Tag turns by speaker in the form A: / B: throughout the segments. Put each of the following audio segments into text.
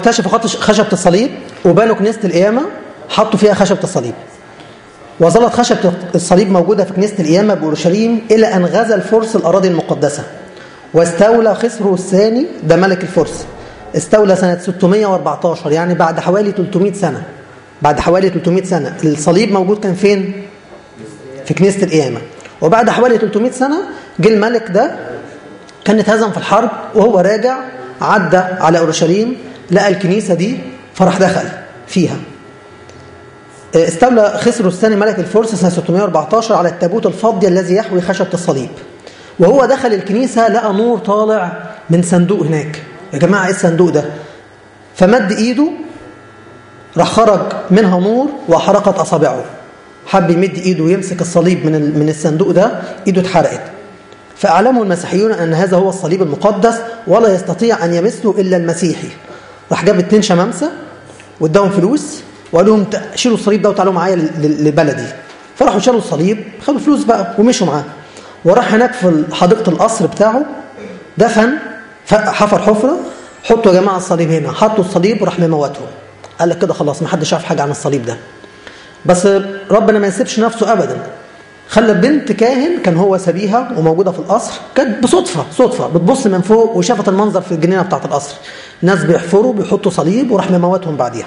A: اكتشفوا خط- خشبة الصليب وبنوا كنيسة القيامة حطوا فيها خشبة الصليب وظلت خشبة الصليب موجودة في كنيسة القيامة بأورشليم إلى أن غزا الفرس الأراضي المقدسة واستولى خسرو الثاني ده ملك الفرس استولى سنة 614 يعني بعد حوالي 300 سنة بعد حوالي 300 سنة الصليب موجود كان فين؟ في كنيسة القيامة وبعد حوالي 300 سنة جه الملك ده كان اتهزم في الحرب وهو راجع عدى على أورشليم لقى الكنيسة دي فراح دخل فيها استولى خسرو الثاني ملك الفرس سنة 614 على التابوت الفضي الذي يحوي خشبة الصليب وهو دخل الكنيسة لقى نور طالع من صندوق هناك يا جماعة ايه الصندوق ده فمد ايده راح خرج منها نور وحرقت أصابعه حب يمد ايده ويمسك الصليب من ال- من الصندوق ده ايده اتحرقت فأعلموا المسيحيون أن هذا هو الصليب المقدس ولا يستطيع أن يمسه إلا المسيحي راح جاب اتنين شمامسة واداهم فلوس وقال لهم ت- شيلوا الصليب ده وتعالوا معايا ل- ل- لبلدي فراحوا شالوا الصليب خدوا فلوس بقى ومشوا معاه وراح هناك في حديقة القصر بتاعه دفن ف- حفر حفرة حطوا يا جماعة الصليب هنا حطوا الصليب وراح مموتهم قال لك كده خلاص ما حدش عارف حاجة عن الصليب ده بس ربنا ما يسيبش نفسه ابدا خلى بنت كاهن كان هو سبيها وموجوده في القصر كانت بصدفه صدفه بتبص من فوق وشافت المنظر في الجنينه بتاعه القصر ناس بيحفروا بيحطوا صليب وراح مموتهم بعديها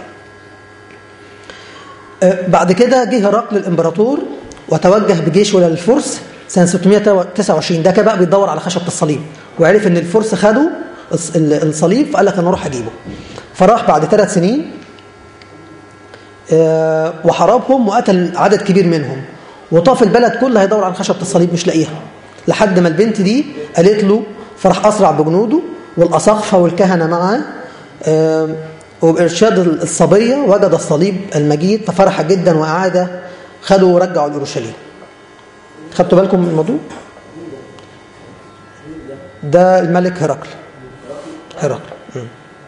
A: آه، بعد كده جه هرقل الامبراطور وتوجه بجيشه للفرس سنه 629 ده كان بقى بيدور على خشبه الصليب وعرف ان الفرس خدوا الص- ال- الصليب فقال لك انا اروح اجيبه فراح بعد ثلاث سنين آه، وحاربهم وقتل عدد كبير منهم وطاف البلد كله هيدور على خشبة الصليب مش لاقيها لحد ما البنت دي قالت له فراح أسرع بجنوده والأساقفة والكهنة معاه آه، وبإرشاد الصبية وجد الصليب المجيد ففرح جدا وأعاد خدوا ورجعوا لأورشليم خدتوا بالكم من الموضوع؟ ده الملك هرقل هرقل م.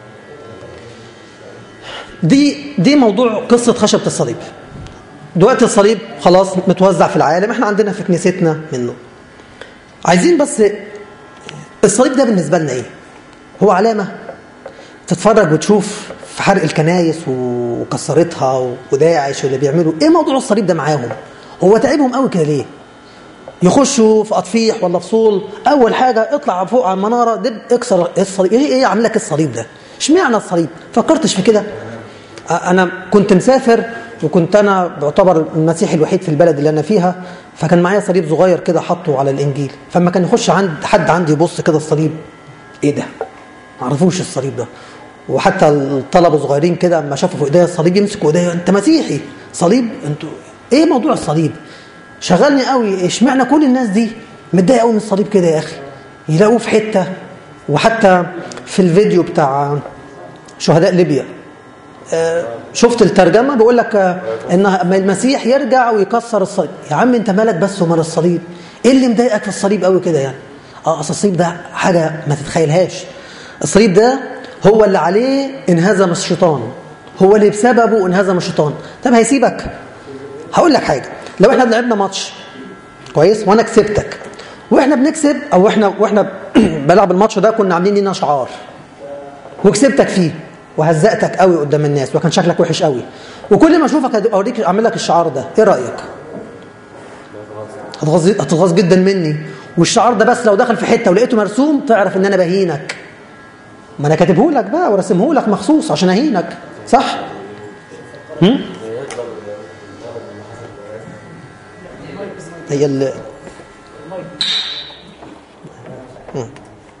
A: دي دي موضوع قصة خشبة الصليب دلوقتي الصليب خلاص متوزع في العالم احنا عندنا في كنيستنا منه عايزين بس الصليب ده بالنسبة لنا ايه هو علامة تتفرج وتشوف في حرق الكنايس وكسرتها وداعش واللي بيعملوا ايه موضوع الصليب ده معاهم هو تعبهم قوي كده ليه يخشوا في اطفيح ولا فصول اول حاجه اطلع فوق على المناره دب اكسر الصليب ايه ايه عامل لك الصليب ده اشمعنى الصليب فكرتش في كده انا كنت مسافر وكنت انا بعتبر المسيحي الوحيد في البلد اللي انا فيها فكان معايا صليب صغير كده حاطه على الانجيل فما كان يخش عند حد عندي يبص كده الصليب ايه ده ما عرفوش الصليب ده وحتى الطلبه صغيرين كده اما شافوا في ايديا الصليب يمسكوا ايديا انت مسيحي صليب انتوا ايه موضوع الصليب شغلني قوي اشمعنى كل الناس دي متضايقه قوي من الصليب كده يا اخي يلاقوه في حته وحتى في الفيديو بتاع شهداء ليبيا آه، شفت الترجمه بيقول لك آه، ان اما المسيح يرجع ويكسر الصليب يا عم انت مالك بس ومال الصليب ايه اللي مضايقك في الصليب قوي كده يعني اه اصل الصليب ده حاجه ما تتخيلهاش الصليب ده هو اللي عليه انهزم الشيطان هو اللي بسببه انهزم الشيطان طب هيسيبك هقول لك حاجه لو احنا لعبنا ماتش كويس وانا كسبتك واحنا بنكسب او احنا واحنا بلعب الماتش ده كنا عاملين لينا شعار وكسبتك فيه وهزقتك قوي قدام الناس وكان شكلك وحش قوي وكل ما اشوفك اوريك اعمل لك الشعار ده ايه رايك هتغاظ هتغاظ جدا مني والشعار ده بس لو دخل في حته ولقيته مرسوم تعرف ان انا بهينك ما انا كاتبه لك بقى ورسمه لك مخصوص عشان اهينك صح هم؟ هي ال مم.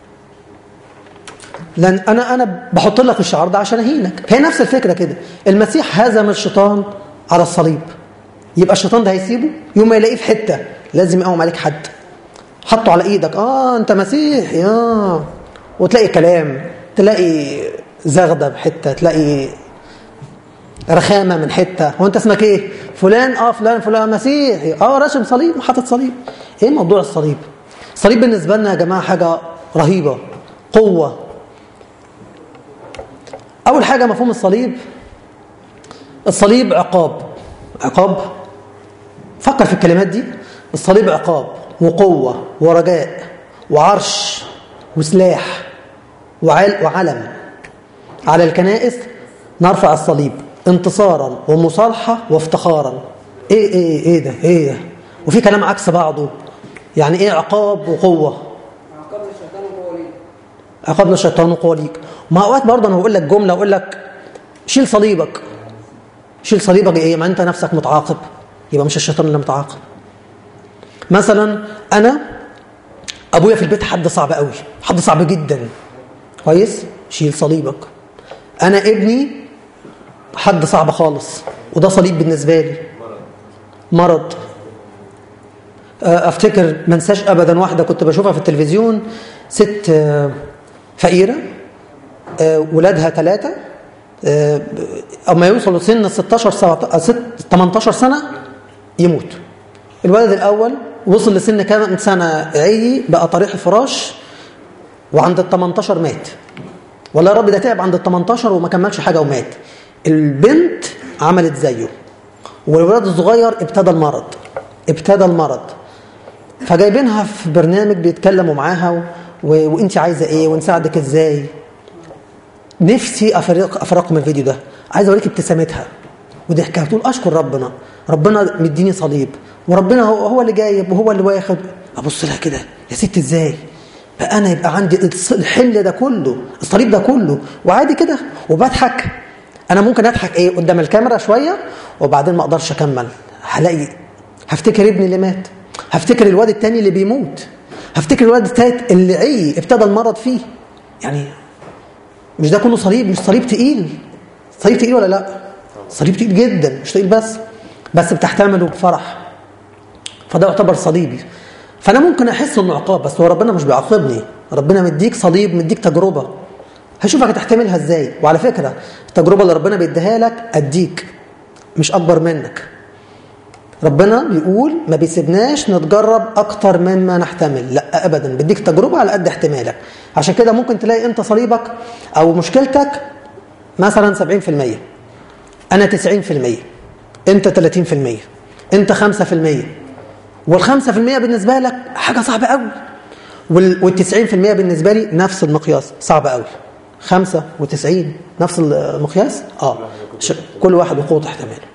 A: لان انا انا بحط لك الشعار ده عشان اهينك هي نفس الفكره كده المسيح هزم الشيطان على الصليب يبقى الشيطان ده هيسيبه يوم ما يلاقيه في حته لازم يقوم عليك حد حطه على ايدك اه انت مسيحي اه وتلاقي كلام تلاقي زغده بحته تلاقي رخامه من حته هو انت اسمك ايه فلان اه فلان فلان مسيحي اه راشم صليب حاطط صليب ايه موضوع الصليب الصليب بالنسبه لنا يا جماعه حاجه رهيبه قوه اول حاجه مفهوم الصليب الصليب عقاب عقاب فكر في الكلمات دي الصليب عقاب وقوه ورجاء وعرش وسلاح وعل وعلم على الكنائس نرفع الصليب انتصارا ومصالحة وافتخارا ايه ايه ايه ده ايه ده وفي كلام عكس بعضه يعني ايه عقاب وقوة
B: عقاب الشيطان وهو ليه
A: عقاب الشيطان وقوة ليك ما اوقات برضه انا بقول لك جملة اقول لك شيل صليبك شيل صليبك ايه ما انت نفسك متعاقب يبقى مش الشيطان اللي متعاقب مثلا انا ابويا في البيت حد صعب قوي حد صعب جدا كويس شيل صليبك انا ابني حد صعب خالص وده صليب بالنسبه لي مرض افتكر ما انساش ابدا واحده كنت بشوفها في التلفزيون ست فقيره ولادها ثلاثه اما يوصلوا سن 16 18 سنه يموت الولد الاول وصل لسن كام سنه عي بقى طريح فراش وعند ال 18 مات والله يا رب ده تعب عند ال 18 وما كملش حاجه ومات البنت عملت زيه والولد الصغير ابتدى المرض ابتدى المرض فجايبينها في برنامج بيتكلموا معاها و... و... وانت عايزه ايه ونساعدك ازاي نفسي افرق افرقكم الفيديو ده عايز اوريك ابتسامتها وضحكها تقول اشكر ربنا ربنا مديني صليب وربنا هو, هو اللي جايب وهو اللي واخد ابص لها كده يا ست ازاي بقى انا يبقى عندي الحل ده كله الصليب ده كله وعادي كده وبضحك انا ممكن اضحك ايه قدام الكاميرا شويه وبعدين ما اقدرش اكمل هلاقي هفتكر ابني اللي مات هفتكر الواد التاني اللي بيموت هفتكر الواد التالت اللي عي ابتدى المرض فيه يعني مش ده كله صليب مش صليب تقيل صليب تقيل ولا لا صليب تقيل جدا مش تقيل بس بس بتحتمله بفرح فده يعتبر صليبي فانا ممكن احس انه عقاب بس هو ربنا مش بيعاقبني ربنا مديك صليب مديك تجربه هشوفك هتحتملها ازاي وعلى فكره التجربه اللي ربنا بيديها لك اديك مش اكبر منك ربنا بيقول ما بيسيبناش نتجرب اكتر مما نحتمل لا ابدا بديك تجربه على قد احتمالك عشان كده ممكن تلاقي انت صليبك او مشكلتك مثلا 70% انا 90% انت 30% انت 5% وال5% بالنسبه لك حاجه صعبه قوي وال90% بالنسبه لي نفس المقياس صعب قوي 95 نفس المقياس اه كل واحد وقوه احتماله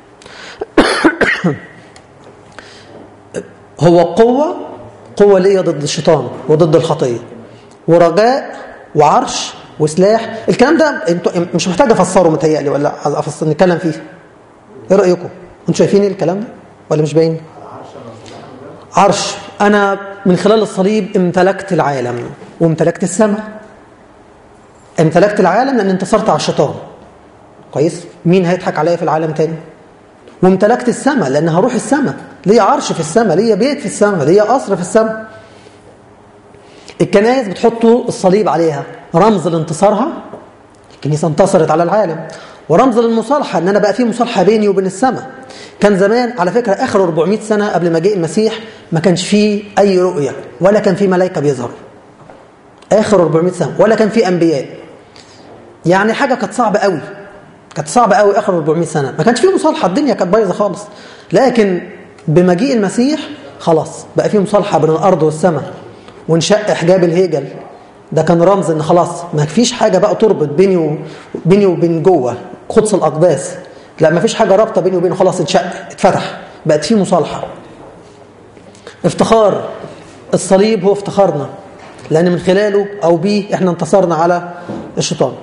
A: هو قوة قوة ليا ضد الشيطان وضد الخطية ورجاء وعرش وسلاح الكلام ده انتوا مش محتاج افسره متهيألي ولا افسر نتكلم فيه ايه رأيكم انتوا شايفين ايه الكلام ده ولا مش باين عرش انا من خلال الصليب امتلكت العالم وامتلكت السماء امتلكت العالم لان انتصرت على الشيطان كويس مين هيضحك عليا في العالم تاني وامتلكت السماء لان هروح السماء ليا عرش في السماء ليا بيت في السماء ليا قصر في السماء الكنائس بتحطوا الصليب عليها رمز لانتصارها الكنيسه انتصرت على العالم ورمز للمصالحه ان انا بقى في مصالحه بيني وبين السماء كان زمان على فكره اخر 400 سنه قبل ما جاء المسيح ما كانش فيه اي رؤيه ولا كان في ملائكه بيظهروا اخر 400 سنه ولا كان في انبياء يعني حاجه كانت صعبه قوي كانت صعبه قوي اخر 400 سنه ما كانش فيه مصالحه الدنيا كانت بايظه خالص لكن بمجيء المسيح خلاص بقى فيه مصالحه بين الارض والسماء وانشق حجاب الهيجل ده كان رمز ان خلاص ما فيش حاجه بقى تربط بيني و... بيني وبين جوه قدس الاقداس لا ما فيش حاجه رابطه بيني وبينه خلاص انشق اتفتح بقت فيه مصالحه افتخار الصليب هو افتخارنا لان من خلاله او بيه احنا انتصرنا على الشيطان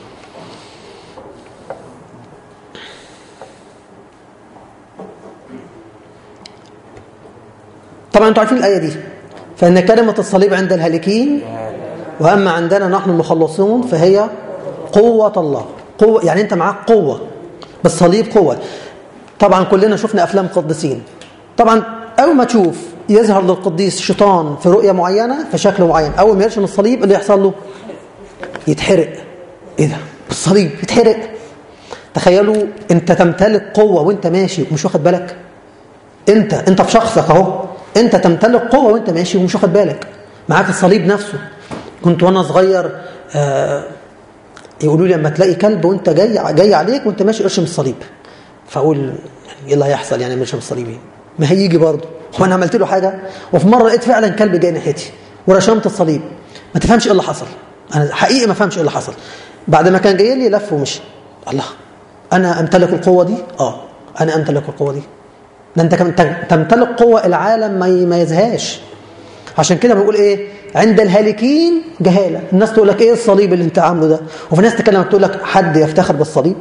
A: طبعا انتوا عارفين الايه دي فان كلمه الصليب عند الهالكين واما عندنا نحن المخلصون فهي قوه الله قوه يعني انت معاك قوه بالصليب قوه طبعا كلنا شفنا افلام قديسين طبعا اول ما تشوف يظهر للقديس شيطان في رؤيه معينه في شكل معين اول ما يرسم الصليب اللي يحصل له يتحرق ايه ده الصليب يتحرق تخيلوا انت تمتلك قوه وانت ماشي ومش واخد بالك انت انت في شخصك اهو انت تمتلك قوه وانت ماشي ومش واخد بالك معاك الصليب نفسه كنت وانا صغير آه يقولوا لي لما تلاقي كلب وانت جاي جاي عليك وانت ماشي ارشم الصليب فاقول يعني ايه اللي هيحصل يعني ارشم الصليب ايه ما هيجي برضه وانا عملت له حاجه وفي مره لقيت فعلا كلب جاي ناحيتي ورشمت الصليب ما تفهمش ايه اللي حصل انا حقيقي ما فهمش ايه اللي حصل بعد ما كان جاي لي لف ومشي الله انا امتلك القوه دي اه انا امتلك القوه دي ده انت كمان تمتلك قوه العالم ما يميزهاش عشان كده بنقول ايه عند الهالكين جهاله الناس تقول لك ايه الصليب اللي انت عامله ده وفي ناس تكلم تقول لك حد يفتخر بالصليب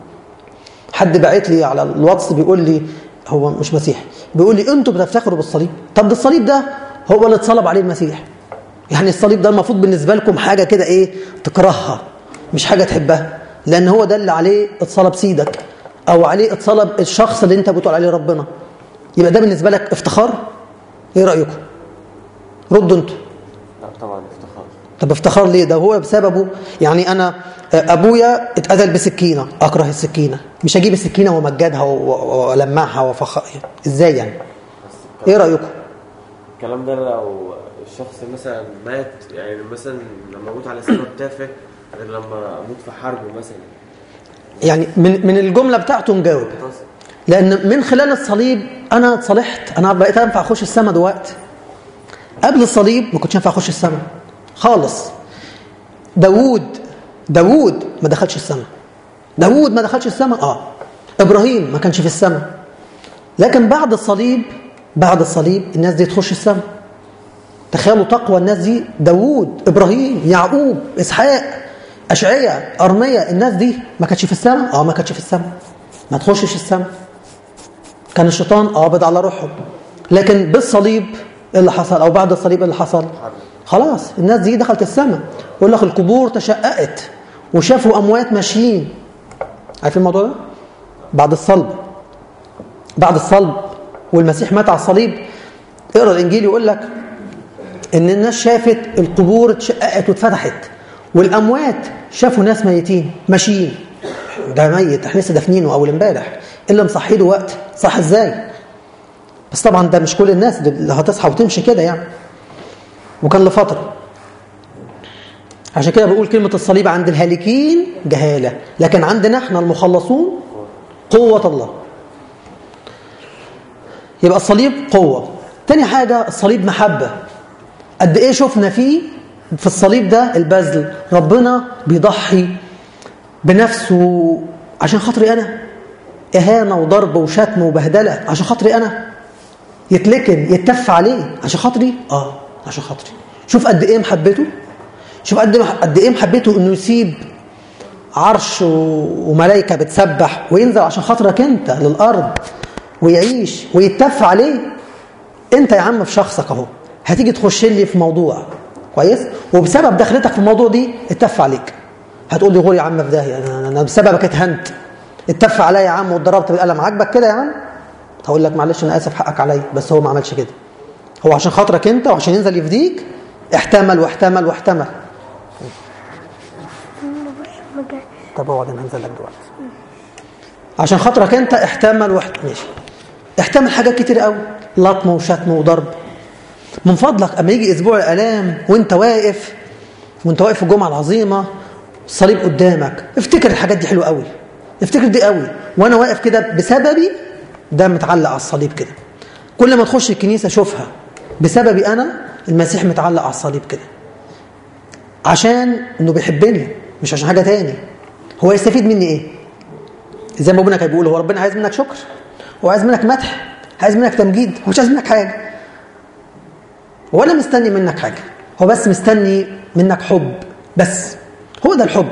A: حد بعت لي على الواتس بيقول لي هو مش مسيحي بيقول لي انتوا بتفتخروا بالصليب طب ده الصليب ده هو اللي اتصلب عليه المسيح يعني الصليب ده المفروض بالنسبه لكم حاجه كده ايه تكرهها مش حاجه تحبها لان هو ده اللي عليه اتصلب سيدك او عليه اتصلب الشخص اللي انت بتقول عليه ربنا يبقى ده بالنسبه لك افتخار ايه رايكم ردوا انتوا
C: لا طبعا افتخار
A: طب افتخار ليه ده هو بسببه يعني انا ابويا اتقتل بسكينه اكره السكينه مش هجيب السكينه وامجدها والمعها وفخ ازاي يعني
C: بس
A: ايه رايكم
C: الكلام ده لو الشخص مثلا مات يعني مثلا لما اموت على سبب تافه غير لما اموت في حرب مثلا
A: يعني من من الجمله بتاعته نجاوب لان من خلال الصليب انا اتصالحت انا بقيت انفع اخش السما دلوقتي قبل الصليب ما كنتش ينفع اخش السما خالص داوود داوود ما دخلش السما داوود ما دخلش السما اه ابراهيم ما كانش في السما لكن بعد الصليب بعد الصليب الناس دي تخش السما تخيلوا تقوى الناس دي داوود ابراهيم يعقوب اسحاق اشعياء ارميا الناس دي ما كانتش في السما اه ما كانتش في السما ما تخشش السما كان الشيطان قابض على روحهم لكن بالصليب ايه اللي حصل او بعد الصليب ايه اللي حصل خلاص الناس دي دخلت السماء يقول لك القبور تشققت وشافوا اموات ماشيين عارفين الموضوع ده بعد الصلب بعد الصلب والمسيح مات على الصليب اقرا الانجيل يقول لك ان الناس شافت القبور اتشققت واتفتحت والاموات شافوا ناس ميتين ماشيين ده ميت احنا لسه دافنينه اول امبارح اللي مصحيده وقت صح ازاي بس طبعا ده مش كل الناس اللي هتصحى وتمشي كده يعني وكان لفتره عشان كده بقول كلمة الصليب عند الهالكين جهالة لكن عندنا احنا المخلصون قوة الله يبقى الصليب قوة تاني حاجة الصليب محبة قد ايه شفنا فيه في الصليب ده البذل ربنا بيضحي بنفسه عشان خاطري انا اهانة وضرب وشتم وبهدلة عشان خاطري انا يتلكن يتف عليه عشان خاطري اه عشان خاطري شوف قد ايه محبته شوف قد قد ايه محبته انه يسيب عرش وملائكه بتسبح وينزل عشان خاطرك انت للارض ويعيش ويتف عليه انت يا عم في شخصك اهو هتيجي تخش لي في موضوع كويس وبسبب دخلتك في الموضوع دي اتف عليك هتقول لي غور يا عم في داهيه انا انا بسببك اتهنت اتف عليا يا عم واتضربت بالقلم عاجبك كده يا عم هقول لك معلش انا اسف حقك عليا بس هو ما عملش كده هو عشان خاطرك انت وعشان ينزل يفديك احتمل واحتمل واحتمل طب اقعد انا هنزل لك دلوقتي عشان خاطرك انت احتمل واحت ماشي احتمل حاجات كتير قوي لطم وشتم وضرب من فضلك اما يجي اسبوع الالام وانت واقف وانت واقف في الجمعه العظيمه الصليب قدامك افتكر الحاجات دي حلوه قوي افتكر دي قوي وانا واقف كده بسببي ده متعلق على الصليب كده كل ما تخش الكنيسه شوفها بسببي انا المسيح متعلق على الصليب كده عشان انه بيحبني مش عشان حاجه تاني هو يستفيد مني ايه زي ما ابونا كان بيقول هو ربنا عايز منك شكر هو عايز منك مدح عايز منك تمجيد هو مش عايز منك حاجه ولا مستني منك حاجه هو بس مستني منك حب بس هو ده الحب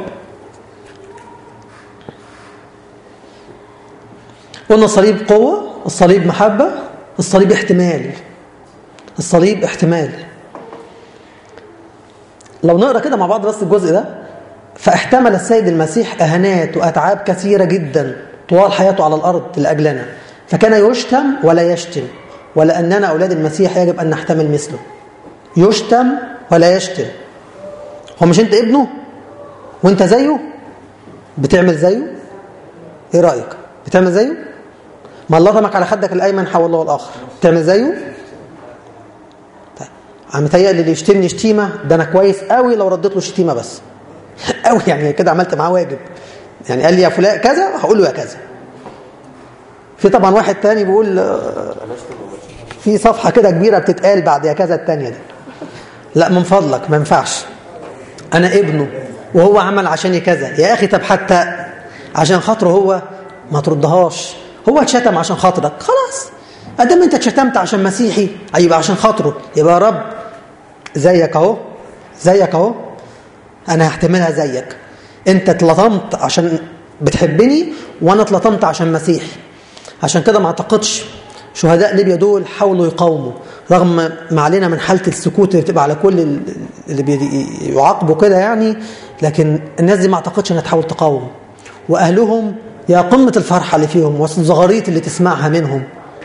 A: قلنا الصليب قوه الصليب محبه الصليب احتمال الصليب احتمال لو نقرا كده مع بعض بس الجزء ده فاحتمل السيد المسيح اهانات واتعاب كثيره جدا طوال حياته على الارض لاجلنا فكان يشتم ولا يشتم ولاننا اولاد المسيح يجب ان نحتمل مثله يشتم ولا يشتم هو مش انت ابنه وانت زيه بتعمل زيه ايه رايك بتعمل زيه ما الله رمك على خدك الايمن حول الله الاخر بتعمل زيه طيب عم متهيألي اللي يشتمني شتيمه ده انا كويس قوي لو رديت له شتيمه بس قوي يعني كده عملت معاه واجب يعني قال لي يا فلان كذا هقول له يا كذا في طبعا واحد تاني بيقول في صفحه كده كبيره بتتقال بعد يا كذا التانيه دي لا من فضلك ما ينفعش انا ابنه وهو عمل عشاني كذا يا اخي طب حتى عشان خاطره هو ما تردهاش هو اتشتم عشان خاطرك خلاص ادام انت اتشتمت عشان مسيحي يبقى عشان خاطره يبقى يا رب زيك اهو زيك اهو انا هحتملها زيك انت اتلطمت عشان بتحبني وانا اتلطمت عشان مسيحي عشان كده ما اعتقدش شهداء ليبيا دول حاولوا يقاوموا رغم ما علينا من حاله السكوت اللي بتبقى على كل اللي بيعاقبوا كده يعني لكن الناس دي ما اعتقدش انها تحاول تقاوم واهلهم يا قمه الفرحه اللي فيهم والزغاريت اللي تسمعها منهم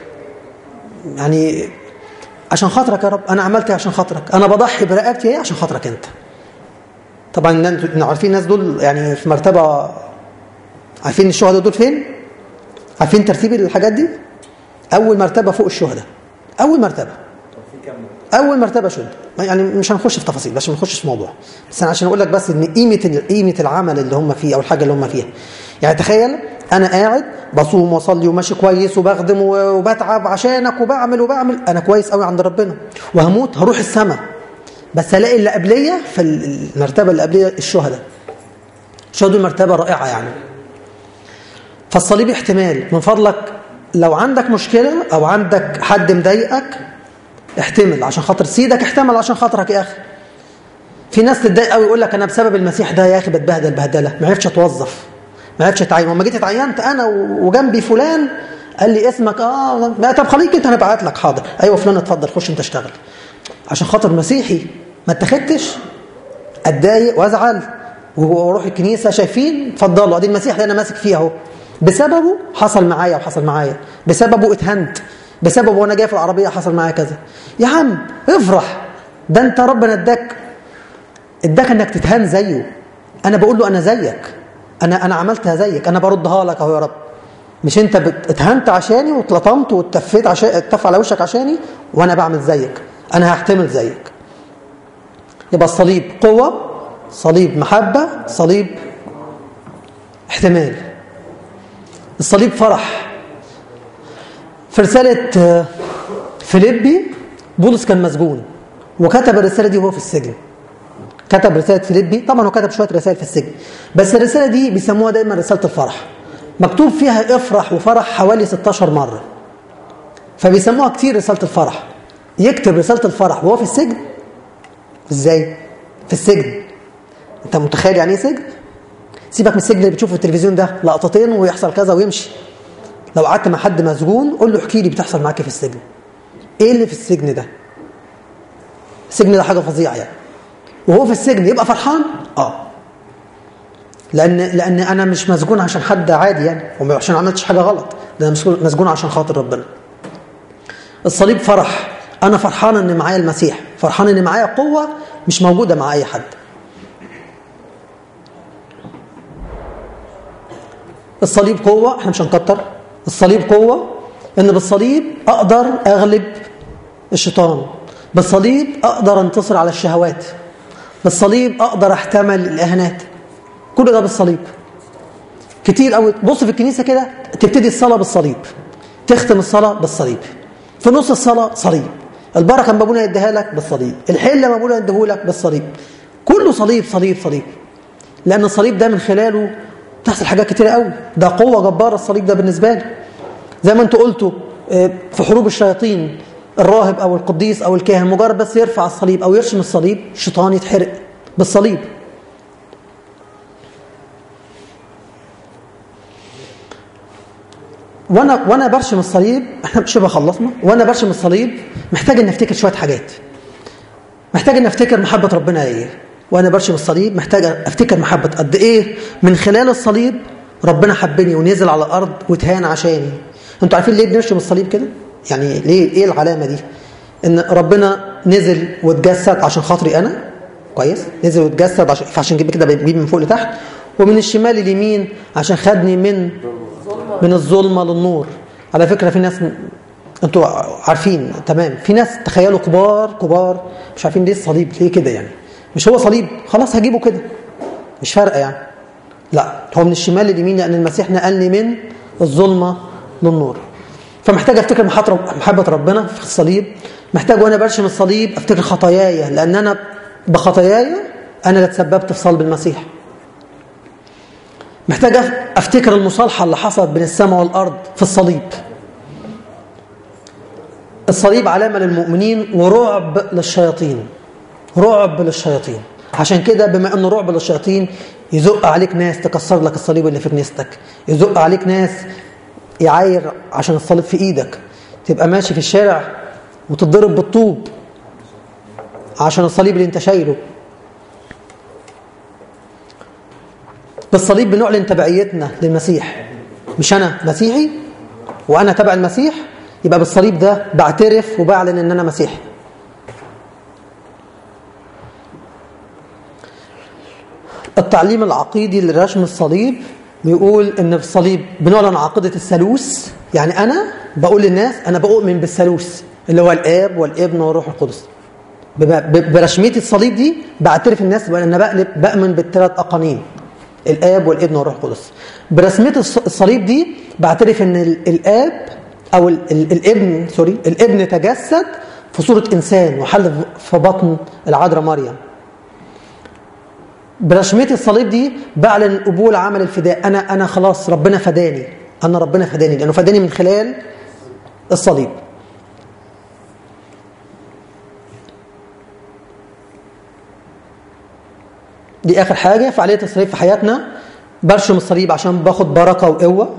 A: يعني عشان خاطرك يا رب انا عملت ايه عشان خاطرك انا بضحي برقبتي ايه عشان خاطرك انت طبعا انتوا عارفين الناس دول يعني في مرتبه عارفين الشهداء دول فين عارفين ترتيب الحاجات دي اول مرتبه فوق الشهداء اول مرتبه اول مرتبه شهداء يعني مش هنخش في تفاصيل عشان ما نخشش في موضوع بس انا عشان اقول لك بس ان قيمه قيمه العمل اللي هم فيه او الحاجه اللي هم فيها يعني تخيل انا قاعد بصوم واصلي وماشي كويس وبخدم وبتعب عشانك وبعمل وبعمل انا كويس قوي عند ربنا وهموت هروح السماء بس الاقي اللي قبليه في المرتبه اللي قبليه الشهداء الشهداء مرتبه رائعه يعني فالصليب احتمال من فضلك لو عندك مشكله او عندك حد مضايقك احتمل عشان خاطر سيدك احتمل عشان خاطرك يا اخي في ناس تتضايق قوي يقول لك انا بسبب المسيح ده يا اخي بتبهدل بهدله ما عرفتش اتوظف ما عرفتش اتعين وما جيت اتعينت انا وجنبي فلان قال لي اسمك اه ما طب خليك انت هنبعت لك حاضر ايوه فلان اتفضل خش انت اشتغل عشان خاطر مسيحي ما اتخدتش اتضايق وازعل واروح الكنيسه شايفين اتفضلوا ادي المسيح اللي انا ماسك فيه اهو بسببه حصل معايا وحصل معايا بسببه اتهنت بسببه وانا جاي في العربيه حصل معايا كذا يا عم افرح ده انت ربنا اداك اداك انك تتهان زيه انا بقول له انا زيك انا انا عملتها زيك انا بردها لك اهو يا رب مش انت اتهنت عشاني واتلطمت واتفيت عشان اتف على وشك عشاني وانا بعمل زيك انا هحتمل زيك يبقى الصليب قوه صليب محبه صليب احتمال الصليب فرح في رساله فيليبي بولس كان مسجون وكتب الرساله دي وهو في السجن كتب رسالة فيليبي طبعا هو كتب شوية رسائل في السجن بس الرسالة دي بيسموها دايما رسالة الفرح مكتوب فيها افرح وفرح حوالي 16 مرة فبيسموها كتير رسالة الفرح يكتب رسالة الفرح وهو في السجن ازاي؟ في السجن انت متخيل يعني ايه سجن؟ سيبك من السجن اللي بتشوفه في التلفزيون ده لقطتين ويحصل كذا ويمشي لو قعدت مع حد مسجون قول له احكي لي بتحصل معاك في السجن ايه اللي في السجن ده؟ السجن ده حاجة فظيعة يعني وهو في السجن يبقى فرحان اه لان لان انا مش مسجون عشان حد عادي يعني وعشان ما عملتش حاجه غلط ده انا مسجون عشان خاطر ربنا الصليب فرح انا فرحان ان معايا المسيح فرحان ان معايا قوه مش موجوده مع اي حد الصليب قوه احنا مش هنكتر الصليب قوه ان بالصليب اقدر اغلب الشيطان بالصليب اقدر انتصر على الشهوات بالصليب اقدر احتمل الاهانات كل ده بالصليب كتير قوي بص في الكنيسه كده تبتدي الصلاه بالصليب تختم الصلاه بالصليب في نص الصلاه صليب البركه ما ابونا يديها لك بالصليب الحله ما ابونا يديه لك بالصليب كله صليب صليب صليب لان الصليب ده من خلاله تحصل حاجات كتيره قوي ده قوه جباره الصليب ده بالنسبه لي زي ما انتوا قلتوا في حروب الشياطين الراهب او القديس او الكاهن مجرد بس يرفع الصليب او يرشم الصليب الشيطان يتحرق بالصليب وانا وانا برشم الصليب احنا شبه خلصنا وانا برشم الصليب محتاج ان افتكر شويه حاجات محتاج ان افتكر محبه ربنا ايه وانا برشم الصليب محتاج افتكر محبه قد ايه من خلال الصليب ربنا حبني ونزل على الارض واتهان عشاني انتوا عارفين ليه بنرشم الصليب كده يعني ليه ايه العلامه دي ان ربنا نزل واتجسد عشان خاطري انا كويس نزل واتجسد عشان عشان كده كده بيجيب من فوق لتحت ومن الشمال لليمين عشان خدني من من الظلمه للنور على فكره في ناس انتوا عارفين تمام في ناس تخيلوا كبار كبار مش عارفين ليه الصليب ليه كده يعني مش هو صليب خلاص هجيبه كده مش فارقه يعني لا هو من الشمال لليمين لان المسيح نقلني من الظلمه للنور فمحتاج افتكر محبه ربنا في الصليب محتاج وانا برشم الصليب افتكر خطاياي لان انا بخطاياي انا اللي تسببت في صلب المسيح محتاج أف- افتكر المصالحة اللي حصلت بين السماء والأرض في الصليب الصليب علامة للمؤمنين ورعب للشياطين رعب للشياطين عشان كده بما انه رعب للشياطين يزق عليك ناس تكسر لك الصليب اللي في كنيستك يزق عليك ناس يعاير عشان الصليب في ايدك تبقى ماشي في الشارع وتتضرب بالطوب عشان الصليب اللي انت شايله بالصليب بنعلن تبعيتنا للمسيح مش انا مسيحي وانا تبع المسيح يبقى بالصليب ده بعترف وبعلن ان انا مسيحي التعليم العقيدي لرسم الصليب بيقول ان في الصليب بنعلن عقيده الثالوث يعني انا بقول للناس انا بؤمن بالثالوث اللي هو الاب والابن والروح القدس بب- ب- برسميه الصليب دي بعترف الناس بان انا بقلب بامن بالثلاث اقانيم الاب والابن والروح القدس برسميه الص- الصليب دي بعترف ان ال- الاب او ال- ال- الابن سوري الابن تجسد في صوره انسان وحل في بطن العذراء مريم برسميه الصليب دي بعلن قبول عمل الفداء انا انا خلاص ربنا فداني انا ربنا فداني لانه فداني من خلال الصليب دي اخر حاجه فعاليه الصليب في حياتنا برشم الصليب عشان باخد بركه وقوه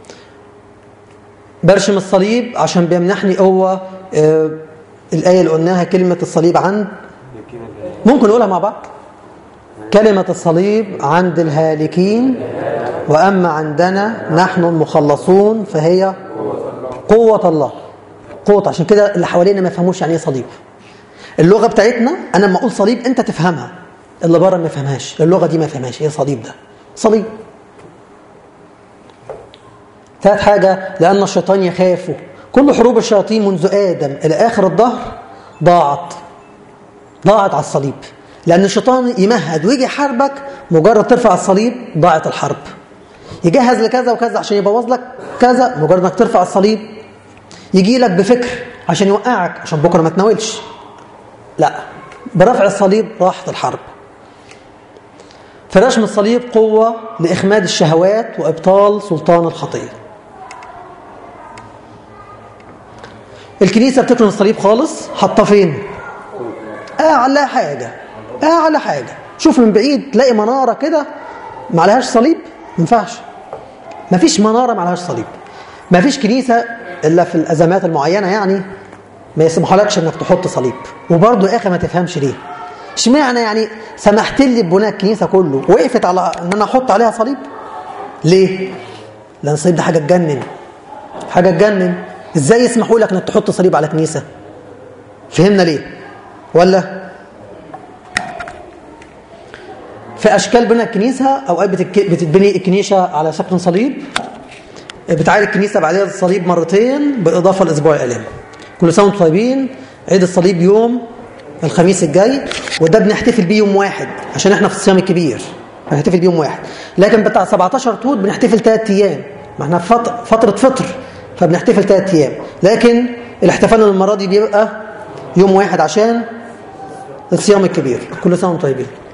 A: برشم الصليب عشان بيمنحني قوه آه الايه اللي قلناها كلمه الصليب عند
C: يمكن ال-
A: ممكن نقولها مع بعض كلمة الصليب عند الهالكين وأما عندنا نحن المخلصون فهي قوة الله قوة عشان كده اللي حوالينا ما يفهموش يعني ايه صليب اللغة بتاعتنا أنا لما أقول صليب أنت تفهمها اللي بره ما يفهمهاش اللغة دي ما يفهمهاش ايه صليب ده صليب ثالث حاجة لأن الشيطان يخاف كل حروب الشياطين منذ آدم إلى آخر الظهر ضاعت ضاعت على الصليب لأن الشيطان يمهد ويجي يحاربك مجرد ترفع الصليب ضاعت الحرب يجهز لكذا وكذا عشان يبوظ لك كذا مجرد انك ترفع الصليب يجي لك بفكر عشان يوقعك عشان بكره ما تناولش لا برفع الصليب راحت الحرب في رسم الصليب قوة لإخماد الشهوات وإبطال سلطان الخطية الكنيسة بتكرم الصليب خالص حاطاه فين؟ أعلى حاجة أعلى حاجة شوف من بعيد تلاقي منارة كده ما عليهاش صليب ما ينفعش ما فيش منارة ما عليهاش صليب ما فيش كنيسة إلا في الأزمات المعينة يعني ما يسمحولكش إنك تحط صليب وبرضه يا أخي ما تفهمش ليه اشمعنى يعني سمحت لي ببناء الكنيسة كله وقفت على إن أنا أحط عليها صليب ليه؟ لأن الصليب ده حاجة تجنن حاجة تجنن إزاي يسمحوا لك إنك تحط صليب على كنيسة فهمنا ليه ولا في اشكال بناء الكنيسه اوقات بتك- بتتبني الكنيسه على شكل صليب بتعاد الكنيسه بعدها الصليب مرتين بالاضافه لاسبوع الالام كل سنه وانتم طيبين عيد الصليب يوم الخميس الجاي وده بنحتفل بيه يوم واحد عشان احنا في الصيام الكبير بنحتفل بيه يوم واحد لكن بتاع 17 توت بنحتفل ثلاث ايام ما احنا في فط- فتره فطر فبنحتفل ثلاث ايام لكن الاحتفال المره دي بيبقى يوم واحد عشان الصيام الكبير كل سنه وانتم طيبين